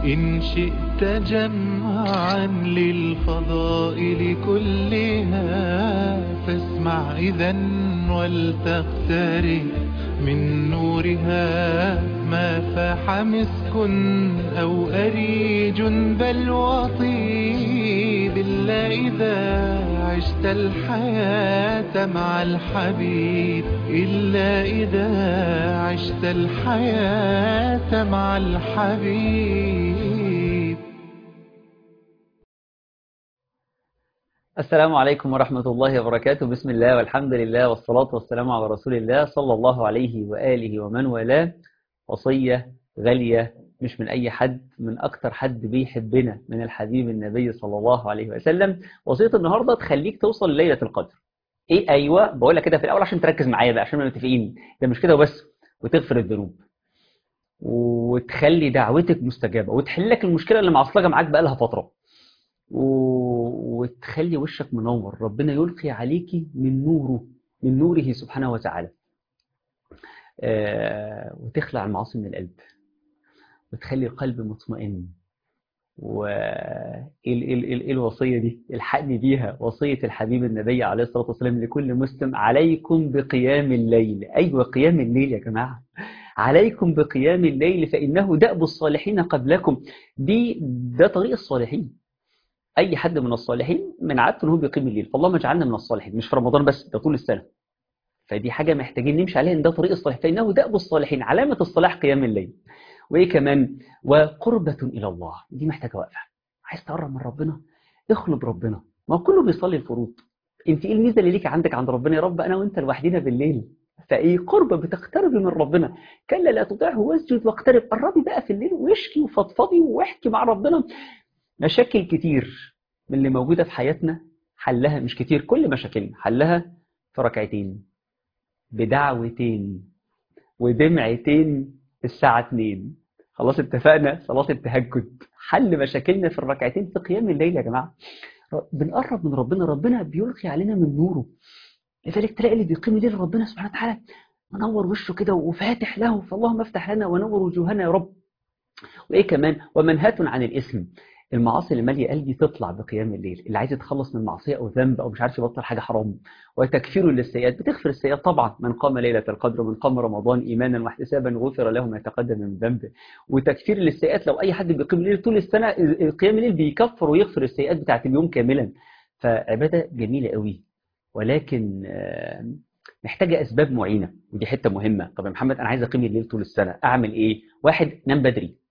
إن شئت جمعا للفضائل كلها فاسمع إذا ولتقترب من نورها ما فاح مسك أو أريج بل وطيب إلا إذا عشت الحياة مع الحبيب إلا إذا عشت الحياة مع الحبيب السلام عليكم ورحمة الله وبركاته بسم الله والحمد لله والصلاة والسلام على رسول الله صلى الله عليه وآله ومن والاه وصية غالية مش من أي حد من أكتر حد بيحبنا من الحبيب النبي صلى الله عليه وسلم وصية النهاردة تخليك توصل لليلة القدر إيه أيوة بقولها كده في الأول عشان تركز معايا بقى عشان ما متفقين ده مش كده وبس وتغفر الذنوب وتخلي دعوتك مستجابة وتحل لك المشكلة اللي معصلجة معاك بقى لها فترة و... وتخلي وشك منور ربنا يلقي عليكي من نوره من نوره سبحانه وتعالى آه... وتخلع المعاصي من القلب وتخلي القلب مطمئن و ايه ال... ال... ال... الوصية دي الحقني بيها وصية الحبيب النبي عليه الصلاة والسلام لكل مسلم عليكم بقيام الليل أيوة قيام الليل يا جماعة عليكم بقيام الليل فإنه دأب الصالحين قبلكم دي ده طريق الصالحين اي حد من الصالحين من عادته ان هو بيقيم الليل فاللهم اجعلنا من الصالحين مش في رمضان بس ده طول السنه فدي حاجه محتاجين نمشي عليها ان ده طريق الصالح فانه دأب الصالحين علامه الصلاح قيام الليل وايه كمان وقربة الى الله دي محتاجه وقفه عايز تقرب من ربنا اخلب ربنا ما هو كله بيصلي الفروض انت ايه الميزه اللي ليك عندك عند ربنا يا رب انا وانت لوحدينا بالليل فايه قربة بتقتربي من ربنا كلا لا تطعه واسجد واقترب قربي بقى في الليل واشكي وفضفضي واحكي مع ربنا مشاكل كتير من اللي موجودة في حياتنا حلها مش كتير كل مشاكلنا حلها في ركعتين بدعوتين ودمعتين الساعة 2 خلاص اتفقنا صلاة التهجد حل مشاكلنا في الركعتين في قيام الليل يا جماعة بنقرب من ربنا ربنا بيلقي علينا من نوره لذلك تلاقي اللي بيقيم الليل ربنا سبحانه وتعالى منور وشه كده وفاتح له فاللهم افتح لنا ونور وجوهنا يا رب وايه كمان ومنهاة عن الاسم المعاصي اللي ماليه قلبي تطلع بقيام الليل اللي عايز يتخلص من معصيه او ذنب او مش عارف يبطل حاجه حرام وتكفير للسيئات بتغفر السيئات طبعا من قام ليله القدر ومن قام رمضان ايمانا واحتسابا غفر له ما تقدم من ذنبه وتكفير للسيئات لو اي حد بيقيم الليل طول السنه قيام الليل بيكفر ويغفر السيئات بتاعت اليوم كاملا فعباده جميله قوي ولكن محتاجه اسباب معينه ودي حته مهمه طب يا محمد انا عايز اقيم الليل طول السنه اعمل ايه واحد نام بدري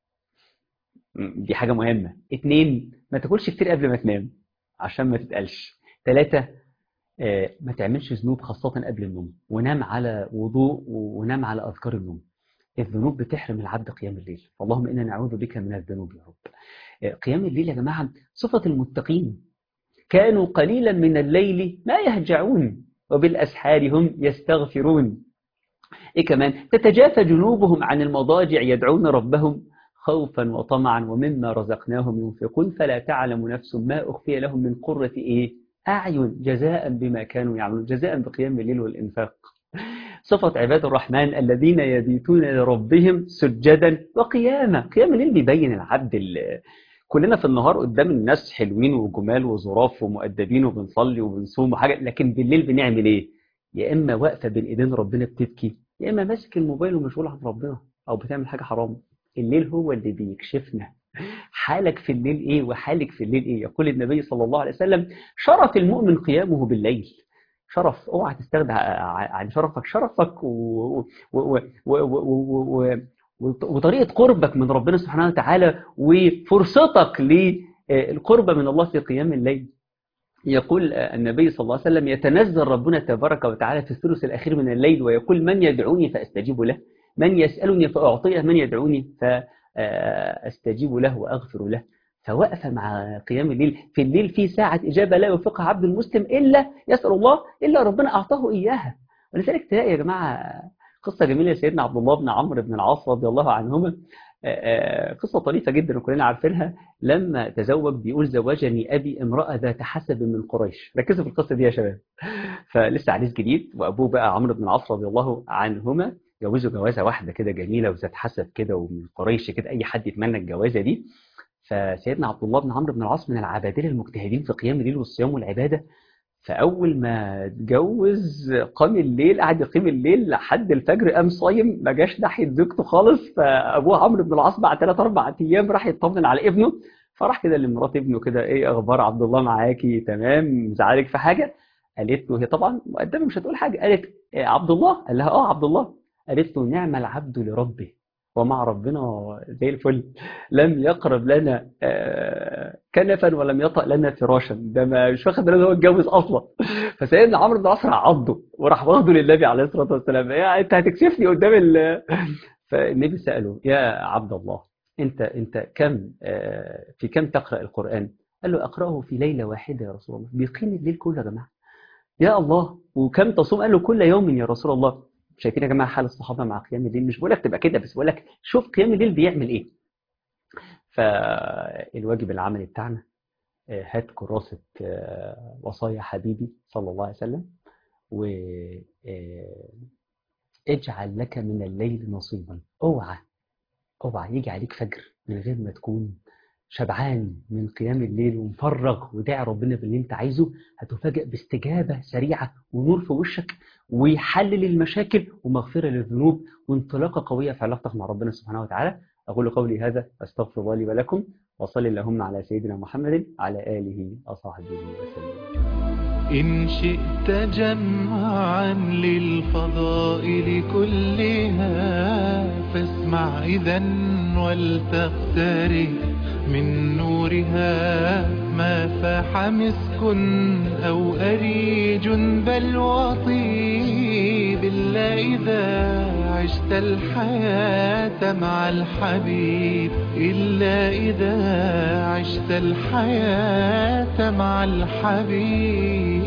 دي حاجة مهمة اتنين ما تاكلش كتير قبل ما تنام عشان ما تتقلش تلاتة آه ما تعملش ذنوب خاصة قبل النوم ونام على وضوء ونام على أذكار النوم الذنوب بتحرم العبد قيام الليل اللهم إنا نعوذ بك من الذنوب يا رب آه قيام الليل يا جماعة صفة المتقين كانوا قليلا من الليل ما يهجعون وبالأسحار هم يستغفرون إيه كمان تتجافى جنوبهم عن المضاجع يدعون ربهم خوفا وطمعا ومما رزقناهم ينفقون فلا تعلم نفس ما أخفي لهم من قرة إيه أعين جزاء بما كانوا يعملون جزاء بقيام الليل والإنفاق صفة عباد الرحمن الذين يبيتون لربهم سجدا وقياما قيام الليل بيبين العبد كلنا في النهار قدام الناس حلوين وجمال وظراف ومؤدبين وبنصلي وبنصوم وحاجة لكن بالليل بنعمل ايه يا اما واقفة بين ايدين ربنا بتبكي يا اما ماسك الموبايل ومشغول عن ربنا او بتعمل حاجة حرام الليل هو اللي بيكشفنا حالك في الليل ايه وحالك في الليل ايه يقول النبي صلى الله عليه وسلم شرف المؤمن قيامه بالليل شرف اوعى تستغنى عن شرفك شرفك و... و... و... وطريقة قربك من ربنا سبحانه وتعالى وفرصتك للقرب من الله في قيام الليل يقول النبي صلى الله عليه وسلم يتنزل ربنا تبارك وتعالى في الثلث الأخير من الليل ويقول من يدعوني فأستجيب له من يسألني فأعطيه من يدعوني فأستجيب له وأغفر له فوقف مع قيام الليل في الليل في ساعة إجابة لا يوفقها عبد المسلم إلا يسأل الله إلا ربنا أعطاه إياها ولذلك تلاقي يا جماعة قصة جميلة سيدنا عبد الله بن عمرو بن العاص رضي الله عنهما قصة طريفة جدا وكلنا عارفينها لما تزوج بيقول زوجني أبي امرأة ذات حسب من قريش ركزوا في القصة دي يا شباب فلسه عريس جديد وأبوه بقى عمرو بن العاص رضي الله عنهما جوزوا جوازه واحده كده جميله وذات حسب كده ومن قريش كده اي حد يتمنى الجوازه دي فسيدنا عبد الله بن عمرو بن العاص من العبادله المجتهدين في قيام الليل والصيام والعباده فاول ما اتجوز قام الليل قعد يقيم الليل لحد الفجر قام صايم ما جاش ناحيه زوجته خالص فابوه عمرو بن العاص بعد ثلاث اربع ايام راح يطمن على ابنه فراح كده لمرات ابنه كده ايه اخبار عبد الله معاكي تمام مزعلك في حاجه قالت له هي طبعا مؤدبه مش هتقول حاجه قالت إيه عبد الله قال لها اه عبد الله قالت له نعم العبد لربه ومع ربنا زي الفل لم يقرب لنا آه، كنفا ولم يطأ لنا فراشا ده ما مش واخد باله إن هو اتجوز اصلا فسيدنا عمرو بن العاص راح عضه وراح واخده للنبي عليه الصلاه والسلام يا انت هتكسفني قدام ال فالنبي ساله يا عبد الله انت انت كم آه، في كم تقرا القران؟ قال له اقراه في ليله واحده يا رسول الله بيقيم الليل كله يا جماعه يا الله وكم تصوم قال له كل يوم يا رسول الله شايفين يا جماعه حال الصحابه مع قيام الليل مش بقول لك تبقى كده بس بقول لك شوف قيام الليل بيعمل ايه فالواجب العملي بتاعنا آه، هات كراسه آه، وصايا حبيبي صلى الله عليه وسلم و آه، اجعل لك من الليل نصيبا اوعى اوعى يجي عليك فجر من غير ما تكون شبعان من قيام الليل ومفرغ وداعي ربنا باللي انت عايزه هتفاجئ باستجابة سريعة ونور في وشك ويحلل المشاكل ومغفرة للذنوب وانطلاقة قوية في علاقتك مع ربنا سبحانه وتعالى أقول قولي هذا أستغفر الله لي ولكم وصلي اللهم على سيدنا محمد على آله وصحبه وسلم إن شئت جمعا للفضائل كلها فاسمع إذا ولتقترب من نورها ما فاح مسك أو أريج بل وطيب إلا إذا عشت الحياة مع الحبيب إلا إذا عشت الحياة مع الحبيب